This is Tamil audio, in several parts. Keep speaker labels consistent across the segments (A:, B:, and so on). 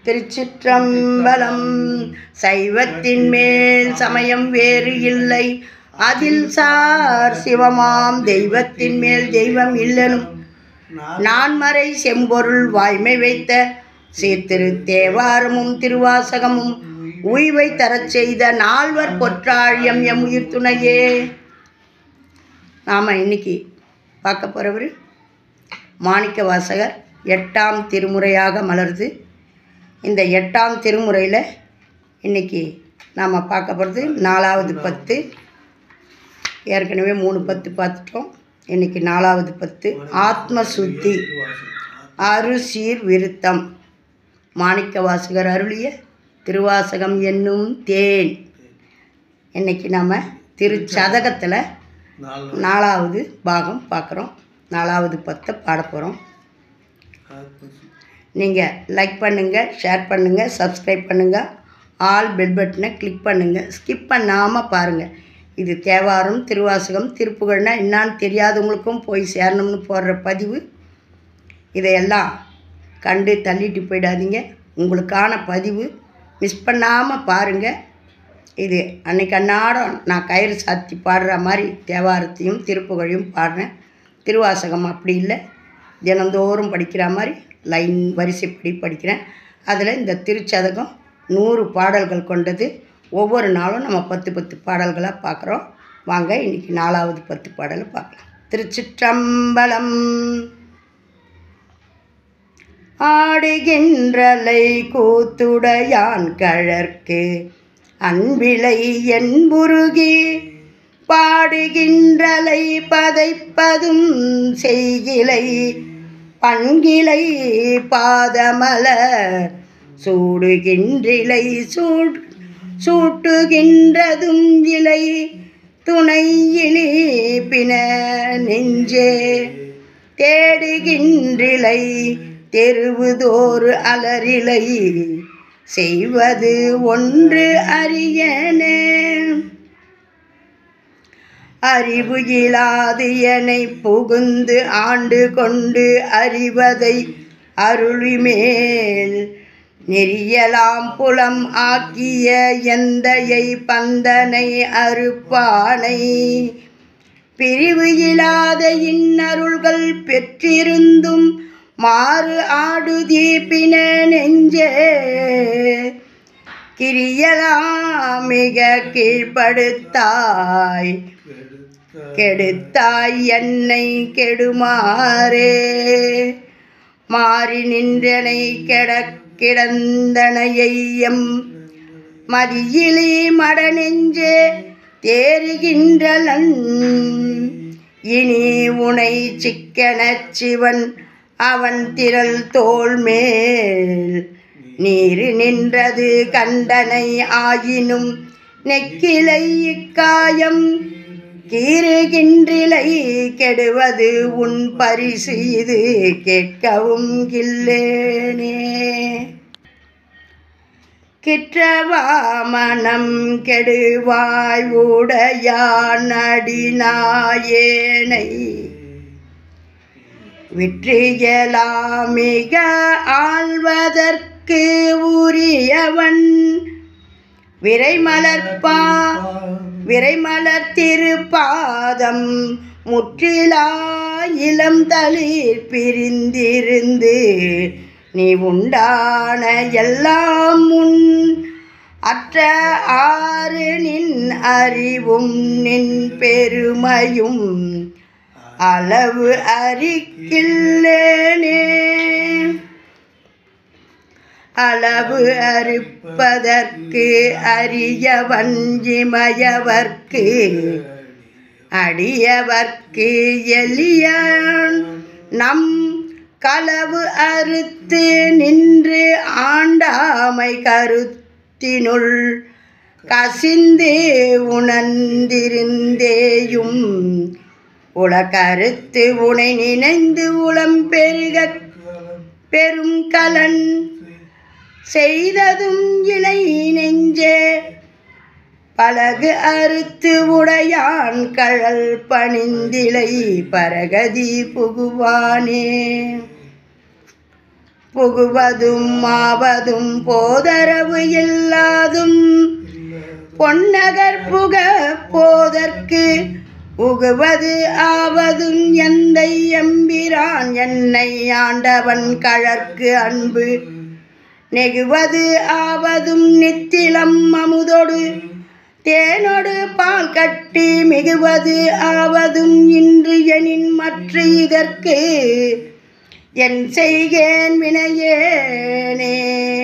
A: திருச்சிற்றம்பலம் சைவத்தின் மேல் சமயம் வேறு இல்லை அதில் சார் சிவமாம் தெய்வத்தின் மேல் தெய்வம் இல்லனும் நான்மறை செம்பொருள் வாய்மை வைத்த சீர்திரு தேவாரமும் திருவாசகமும் உய்வை தரச் செய்த நால்வர் பொற்றாழியம் எம் உயிர் துணையே நாம் இன்னைக்கு பார்க்க போகிறவர் மாணிக்க வாசகர் எட்டாம் திருமுறையாக மலருது இந்த எட்டாம் திருமுறையில் இன்னைக்கு நாம் பார்க்க போகிறது நாலாவது பத்து ஏற்கனவே மூணு பத்து பார்த்துட்டோம் இன்னைக்கு நாலாவது பத்து ஆத்ம சுத்தி அருசீர் விருத்தம் மாணிக்க வாசகர் அருளிய திருவாசகம் என்னும் தேன் இன்னைக்கு நாம் திருச்சதகத்தில் நாலாவது பாகம் பார்க்குறோம் நாலாவது பத்தை பாட போகிறோம் நீங்கள் லைக் பண்ணுங்கள் ஷேர் பண்ணுங்கள் சப்ஸ்கிரைப் பண்ணுங்கள் ஆல் பெல் பட்டனை கிளிக் பண்ணுங்கள் ஸ்கிப் பண்ணாமல் பாருங்கள் இது தேவாரம் திருவாசகம் திருப்புகழ்னா என்னான்னு தெரியாதவங்களுக்கும் போய் சேரணும்னு போடுற பதிவு இதையெல்லாம் கண்டு தள்ளிட்டு போயிடாதீங்க உங்களுக்கான பதிவு மிஸ் பண்ணாமல் பாருங்கள் இது அன்னைக்கு அன்னாடம் நான் கயிறு சாத்தி பாடுற மாதிரி தேவாரத்தையும் திருப்புகழையும் பாடுறேன் திருவாசகம் அப்படி இல்லை தினந்தோறும் படிக்கிற மாதிரி லைன் வரிசைப்படி படிக்கிறேன் அதில் இந்த திருச்சதகம் நூறு பாடல்கள் கொண்டது ஒவ்வொரு நாளும் நம்ம பத்து பத்து பாடல்களாக பார்க்குறோம் வாங்க இன்றைக்கி நாலாவது பத்து பாடலை பார்க்கலாம் திருச்சிற்றம்பலம் ஆடுகின்றலை கூத்துடையான் கழற்கு அன்பிலை என்புருகி பாடுகின்றலை பதைப்பதும் செய்கிலை பண்கிலை பாதமலர் சூடுகின்றிலை சூட் சூட்டுகின்றதும் இலை துணையிலி பின நெஞ்சே தேடுகின்றிலை தெருவுதோறு அலரிலை செய்வது ஒன்று அறியனே அறிவு இயலாது எனை புகுந்து ஆண்டு கொண்டு அறிவதை அருளிமேல் நெறியலாம் புலம் ஆக்கிய எந்தையை பந்தனை அறுப்பானை பிரிவு இல்லாத இன்னருள்கள் பெற்றிருந்தும் மாறு ஆடுதி பின நெஞ்சே கிரியலாம் மிக கீழ்ப்படுத்தாய் கெடுத்தாய் என்னை கெடுமாறே மாறி நின்றனை கெட கிடந்தனையம் மதியிலே மட நெஞ்சே தேறுகின்றலன் இனி உனை சிக்கனச் சிவன் அவன் திரள் தோள் மேல் நீரு நின்றது கண்டனை ஆயினும் நெக்கிலை இக்காயம் கீறுகின்றிலை கெடுவது உன் பரிசு இது கேட்கவும் இல்லேனே கிற்றவாமனம் கெடுவாய் உடையான் அடிநாயேனை விற்றியலாமிக ஆள்வதற்கு உரியவன் விரைமலர்பா விரைமலர் திருப்பாதம் முற்றிலா இளம் தளிர் பிரிந்திருந்து நீ உண்டான எல்லாம் முன் அற்ற ஆறு நின் அறிவும் நின் பெருமையும் அளவு அறிக்கில்லேனே அளவு அறுப்பதற்கு அரிய வஞ்சிமயவர்க்கு அடியவர்க்கு எளியான் நம் களவு அறுத்து நின்று ஆண்டாமை கருத்தினுள் கசிந்து உணர்ந்திருந்தேயும் உலகருத்து உனை நினைந்து உளம் பெருக பெரும் கலன் செய்ததும் இலை நெஞ்சே பலகு அறுத்து உடையான் கழல் பணிந்திலை பரகதி புகுவானே புகுவதும் ஆவதும் போதரவு இல்லாதும் பொன்னகர் புக போதற்கு உகுவது ஆவதும் எந்தை எம்பிரான் என்னை ஆண்டவன் கழற்கு அன்பு நெகுவது ஆவதும் நித்திலம் அமுதொடு தேனொடு பால் கட்டி மிகுவது ஆவதும் இன்று எனின் மற்ற இதற்கு என் செய்கேன் வினையேனே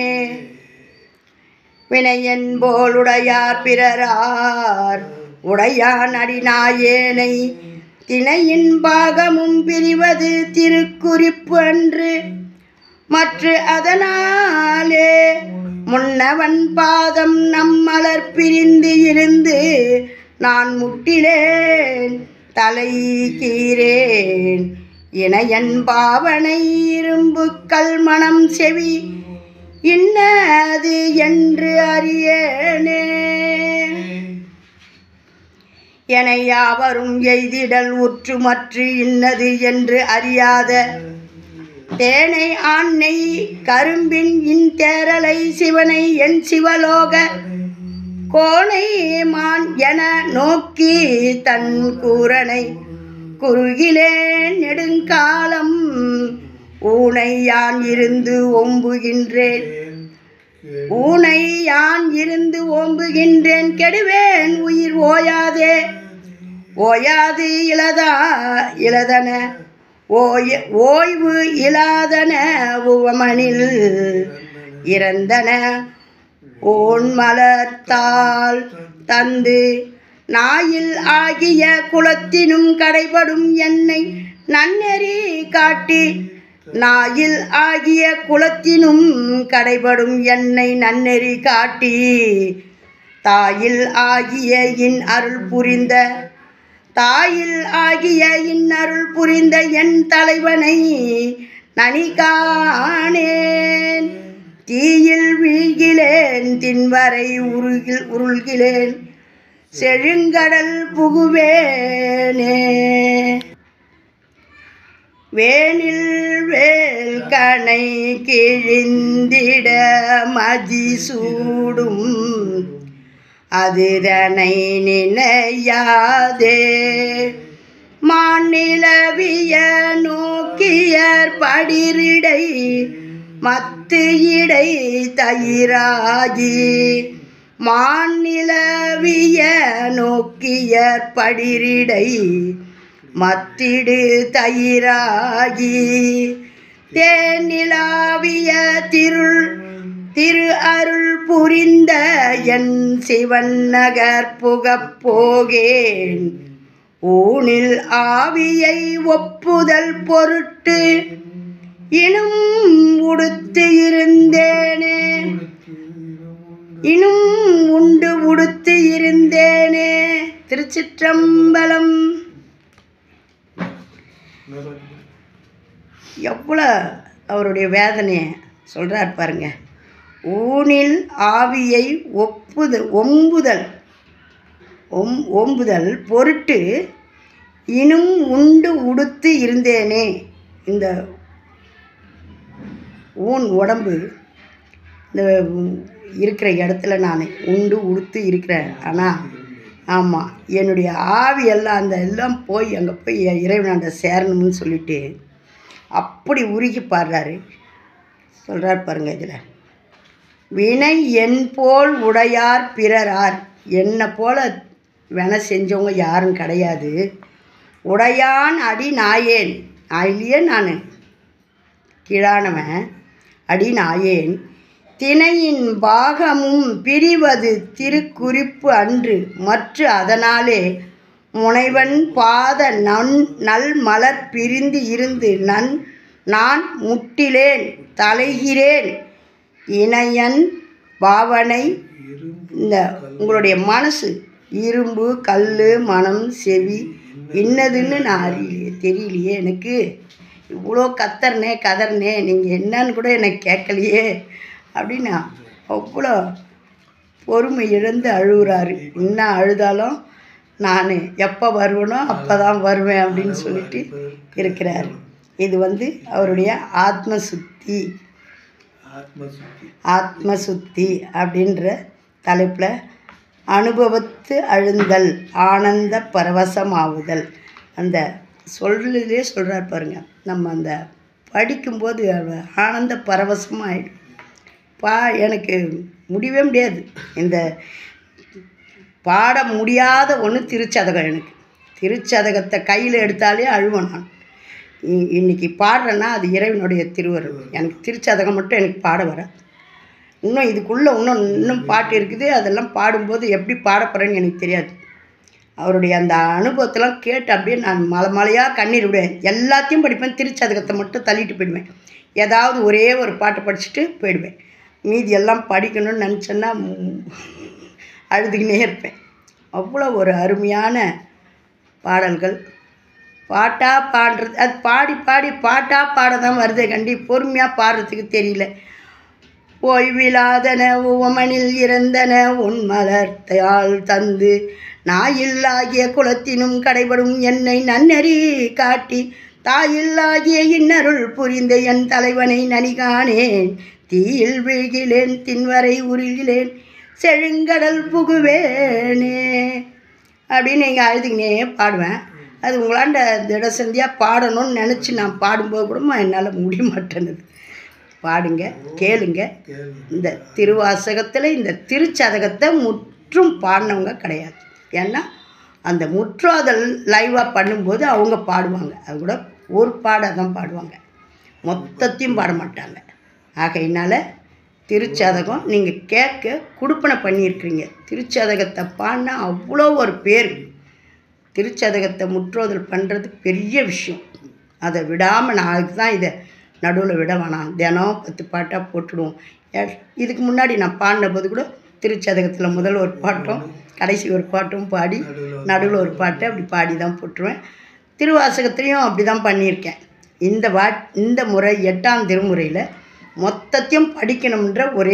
A: வினையன் போல் உடையார் பிறரார் உடையான் அடிநாயேனை திணையின் பாகமும் பிரிவது திருக்குறிப்பு அன்று மற்ற அதனாலே முன்னவன் பாதம் நம்மலர் பிரிந்து இருந்து நான் முட்டிலேன் தலை கீரேன் இணையன் பாவனை இரும்பு கல்மணம் செவி இன்னது என்று அறியேனே என யாவரும் எய்திடல் உற்று மற்று இன்னது என்று அறியாத தேனை ஆண்ணை கரும்பின் இன் தேரலை சிவனை என் சிவலோக கோணை மான் என நோக்கி தன் கூரனை குறுகிலேன் நெடுங்காலம் ஊனை யான் இருந்து ஓம்புகின்றேன் ஊனை யான் இருந்து ஓம்புகின்றேன் கெடுவேன் உயிர் ஓயாதே ஓயாது இளதா இளதன ஓய ஓய்வு இலாதன உவமனில் இறந்தன ஓன் மலர்த்தால் தந்து நாயில் ஆகிய குலத்தினும் கடைபடும் என்னை நன்னெறி காட்டி நாயில் ஆகிய குலத்தினும் கடைபடும் என்னை நன்னெறி காட்டி தாயில் ஆகிய இன் அருள் புரிந்த தாயில் ஆகிய இன்னருள் புரிந்த என் தலைவனை நனி காணேன் தீயில் வீழ்கிலேன் தின்வரை உருகில் உருள்கிலேன் செழுங்கடல் புகுவேனே வேனில் வேல் கணை கிழிந்திட மதி சூடும் அதுதனை நினையாதே மாநிலவிய நோக்கியர் படிரிடை மத்து இடை தயிராகி மாநிலவிய நோக்கியர் படிரிடை மத்திடு தயிராகி தேனிலாவிய திருள் திரு அருள் புரிந்த என் சிவன் நகர் புகப் போகேன் ஊனில் ஆவியை ஒப்புதல் பொருட்டு இனும் உடுத்து இருந்தேனே இனும் உண்டு உடுத்து இருந்தேனே திருச்சிற்றம்பலம் எவ்வளோ அவருடைய வேதனையை சொல்கிறார் பாருங்க ஊனில் ஆவியை ஒப்புதல் ஒம்புதல் ஒம் ஓம்புதல் பொருட்டு இனும் உண்டு உடுத்து இருந்தேனே இந்த ஊன் உடம்பு இந்த இருக்கிற இடத்துல நான் உண்டு உடுத்து இருக்கிறேன் ஆனால் ஆமாம் என்னுடைய ஆவி எல்லாம் அந்த எல்லாம் போய் அங்கே போய் இறைவனாண்ட சேரணும்னு சொல்லிட்டு அப்படி உருகி பாடுறாரு சொல்கிறார் பாருங்க இதில் வினை என் போல் உடையார் பிறரார் என்னை போல வினை செஞ்சவங்க யாரும் கிடையாது உடையான் அடி நாயேன் நான் இல்லையே நான் கீழானவன் அடி நாயேன் திணையின் பாகமும் பிரிவது திருக்குறிப்பு அன்று மற்ற அதனாலே முனைவன் பாத நன் நல் மலர் பிரிந்து இருந்து நன் நான் முட்டிலேன் தலைகிறேன் இணையன் பாவனை இந்த உங்களுடைய மனசு இரும்பு கல் மனம் செவி என்னதுன்னு நான் அறியலையே தெரியலையே எனக்கு இவ்வளோ கத்தர்னே கதர்னே நீங்கள் என்னன்னு கூட எனக்கு கேட்கலையே அப்படின்னு அவ்வளோ பொறுமை இழந்து அழுகுறாரு இன்னும் அழுதாலும் நான் எப்போ வருவேனோ அப்போ தான் வருவேன் அப்படின்னு சொல்லிட்டு இருக்கிறார் இது வந்து அவருடைய ஆத்ம சுத்தி
B: ஆத்ம சுத்தி
A: ஆத்ம சுத்தி அப்படின்ற தலைப்பில் அனுபவத்து அழுந்தல் ஆனந்த பரவசமாவுதல் அந்த சொல்றதுலேயே சொல்கிறார் பாருங்க நம்ம அந்த படிக்கும்போது அவ- ஆனந்த பரவசமாயிடும் பா எனக்கு முடியவே முடியாது இந்த பாட முடியாத ஒன்று திருச்சதகம் எனக்கு திருச்சதகத்தை கையில் எடுத்தாலே அழுவேன் நான் இ- இன்னைக்கு பாடுறேன்னா அது இறைவனுடைய திருவருள் எனக்கு திருச்சதகம் மட்டும் எனக்கு பாட வராது இன்னும் இதுக்குள்ளே இன்னும் இன்னும் பாட்டு இருக்குது அதெல்லாம் பாடும்போது எப்படி பாட போகிறேன்னு எனக்கு தெரியாது அவருடைய அந்த அனுபவத்தெல்லாம் கேட்டு அப்படியே நான் மலை மலையாக கண்ணீர் விடுவேன் எல்லாத்தையும் படிப்பேன் திருச்சதகத்தை மட்டும் தள்ளிட்டு போயிடுவேன் ஏதாவது ஒரே ஒரு பாட்டு படிச்சுட்டு போயிடுவேன் மீதி எல்லாம் படிக்கணும்னு நினச்சேன்னா ம், அழுதுகினே இருப்பேன் அவ்வளோ ஒரு அருமையான பாடல்கள் பாட்டாக பாடுறது அது பாடி பாடி பாட்டாக பாட தான் வருதே கண்டி பொறுமையாக பாடுறதுக்கு தெரியல ஓய்விலாதன உவமனில் இறந்தன உன் மலர்த்தால் தந்து நாயில்லாகிய குலத்தினும் கடைபடும் என்னை நன்னறி காட்டி தாயில்லாகிய இன்னருள் புரிந்த என் தலைவனை நனிகாணேன் தீயில் வீழ்கிலேன் தின்வரை உருகிலேன் செழுங்கடல் புகுவேனே அப்படின்னு நீங்கள் அழுதுகினே பாடுவேன் அது உங்களாண்ட திடசந்தியாக பாடணும்னு நினச்சி நான் பாடும்போது கூட என்னால் முடிய மாட்டேனுது பாடுங்க கேளுங்க
B: கேள்வி
A: இந்த திருவாசகத்தில் இந்த திருச்சதகத்தை முற்றும் பாடினவங்க கிடையாது ஏன்னா அந்த முற்றாதல் லைவாக பண்ணும்போது அவங்க பாடுவாங்க அது கூட ஒரு பாடாக தான் பாடுவாங்க மொத்தத்தையும் பாட மாட்டாங்க ஆகையினால திருச்சதகம் நீங்கள் கேட்க குடுப்பனை பண்ணியிருக்கிறீங்க திருச்சதகத்தை பாடினா அவ்வளோ ஒரு பேர் திருச்சதகத்தை முற்றோதல் பண்ணுறது பெரிய விஷயம் அதை விடாமல் நான் அதுக்கு தான் இதை நடுவில் விட வேணாம் தினம் பத்து பாட்டாக போட்டுடுவோம் ஏ- இதுக்கு முன்னாடி நான் பாடின போது கூட திருச்சதகத்தில் முதல் ஒரு பாட்டும் கடைசி ஒரு பாட்டும் பாடி நடுவில் ஒரு பாட்டை அப்படி பாடி தான் போட்டுருவேன் திருவாசகத்துலேயும் அப்படி தான் பண்ணியிருக்கேன் இந்த வா இந்த முறை எட்டாம் திருமுறையில் மொத்தத்தையும் படிக்கணுன்ற ஒரே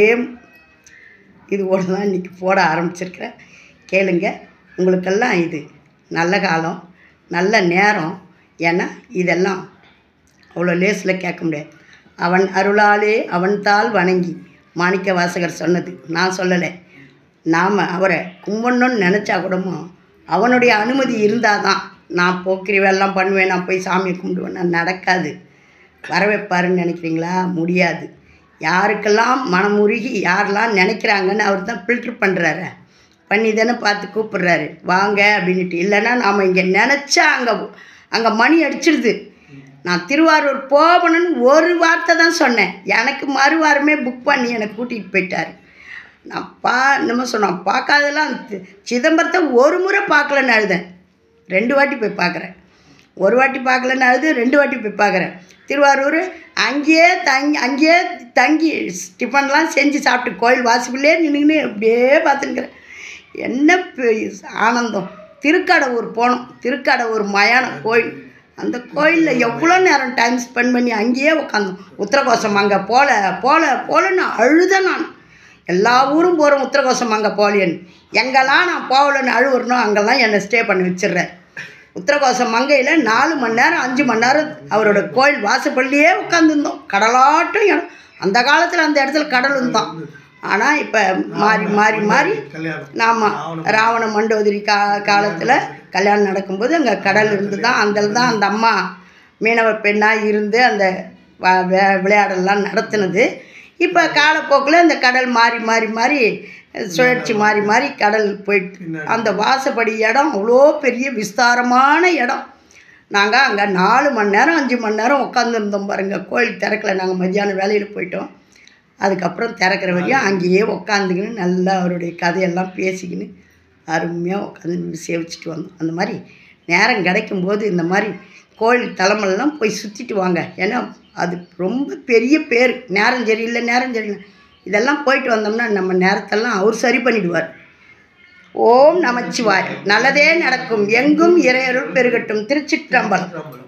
A: இதோடு தான் இன்றைக்கி போட ஆரம்பிச்சிருக்கிறேன் கேளுங்க உங்களுக்கெல்லாம் இது நல்ல காலம் நல்ல நேரம் ஏன்னா இதெல்லாம் அவ்வளோ லேஸில் கேட்க முடியாது அவன் அருளாலே அவன் தாள் வணங்கி மாணிக்க வாசகர் சொன்னது நான் சொல்லலை நாம் அவரை கும்பிடணும்னு நினச்சா கூடமோ அவனுடைய அனுமதி இருந்தால் தான் நான் போக்கிரிவெல்லாம் பண்ணுவேன் நான் போய் சாமியை கும்பிடுவேன் நான் நடக்காது வர வைப்பாருன்னு நினைக்கிறீங்களா முடியாது யாருக்கெல்லாம் மனமுருகி யாரெல்லாம் நினைக்கிறாங்கன்னு அவர் தான் ஃபில்ட்ரு பண்ணுறாரு பண்ணி தானே பார்த்து கூப்பிடுறாரு வாங்க அப்படின்ட்டு இல்லைன்னா நாம் இங்கே நினச்சா அங்கே அங்கே மணி அடிச்சிடுது நான் திருவாரூர் போகணும்னு ஒரு வார்த்தை தான் சொன்னேன் எனக்கு மறுவாரமே புக் பண்ணி என்னை கூட்டிகிட்டு போயிட்டார் நான் பா என்னமோ சொன்னான் பார்க்காதெல்லாம் தி- சிதம்பரத்தை ஒரு முறை பார்க்கலன்னு அழுதேன் ரெண்டு வாட்டி போய் பார்க்குறேன் ஒரு வாட்டி பார்க்கலன்னு அழுது ரெண்டு வாட்டி போய் பார்க்குறேன் திருவாரூர் அங்கேயே தங்கி அங்கேயே தங்கி டிஃபன்லாம் செஞ்சு சாப்பிட்டு கோயில் வாசிப்பிலே நின்றுக்கின்னு அப்படியே பார்த்துருக்குறேன் என்ன பெ- ஆனந்தம் திருக்கடவுர் போனோம் திருக்கடவுர் மயானம் கோயில் அந்த கோயிலில் எவ்வளோ நேரம் டைம் ஸ்பெண்ட் பண்ணி அங்கேயே உட்காந்தோம் உத்தரகோசம் அங்கே போல போல போலன்னு அழுதேன் நான் எல்லா ஊரும் போகிறோம் உத்தரகோசம் அங்கே போகலையேன்னு எங்கெல்லாம் நான் போகலன்னு அழுவுறனோ அங்கெல்லாம் என்னை ஸ்டே பண்ணி வச்சிடுறேன் உத்தரகோசம் மங்கையில் நாலு மணி நேரம் அஞ்சு மணி நேரம் அவரோட கோயில் வாசப்பள்ளியே உட்காந்துருந்தோம் கடலாட்டம் இடம் அந்த காலத்தில் அந்த இடத்துல கடல் இருந்தான் ஆனால் இப்போ மாறி மாறி மாறி
B: கல்யாணம்
A: நாம ராவண மண்டோதரி கா காலத்தில் கல்யாணம் நடக்கும்போது அங்கே கடல் இருந்து தான் அதில் தான் அந்த அம்மா மீனவ பெண்ணாக இருந்து அந்த வ- வே- விளையாடலாம் நடத்துனது இப்போ காலப்போக்கில் அந்த கடல் மாறி மாறி மாறி சுழற்சி மாறி மாறி கடல் போயிட்டு அந்த வாசப்படி இடம் அவ்வளோ பெரிய விஸ்தாரமான இடம் நாங்கள் அங்கே நாலு மணி நேரம் அஞ்சு மணி நேரம் உட்காந்துருந்தோம் பாருங்கள் கோயில் திறக்கல நாங்கள் மத்தியானம் வேலையில் போயிட்டோம் அதுக்கப்புறம் திறக்கிற வரையும் அங்கேயே உட்காந்துக்கின்னு நல்லா அவருடைய கதையெல்லாம் பேசிக்கின்னு அருமையாக உட்காந்து சேவிச்சிட்டு வந்தோம் அந்த மாதிரி நேரம் கிடைக்கும்போது இந்த மாதிரி கோயில் தலைமெல்லாம் போய் சுற்றிட்டு வாங்க ஏன்னா அது ரொம்ப பெரிய பேர் நேரம் சரியில்லை நேரம் சரியில்லை இதெல்லாம் போயிட்டு வந்தோம்னா நம்ம நேரத்தெல்லாம் அவர் சரி பண்ணிடுவார் ஓம் நமச்சிவாய் நல்லதே நடக்கும் எங்கும் இறையருள் பெருகட்டும் திருச்சிற்றம்பலம்
B: திருச்சிற்றம்பலம்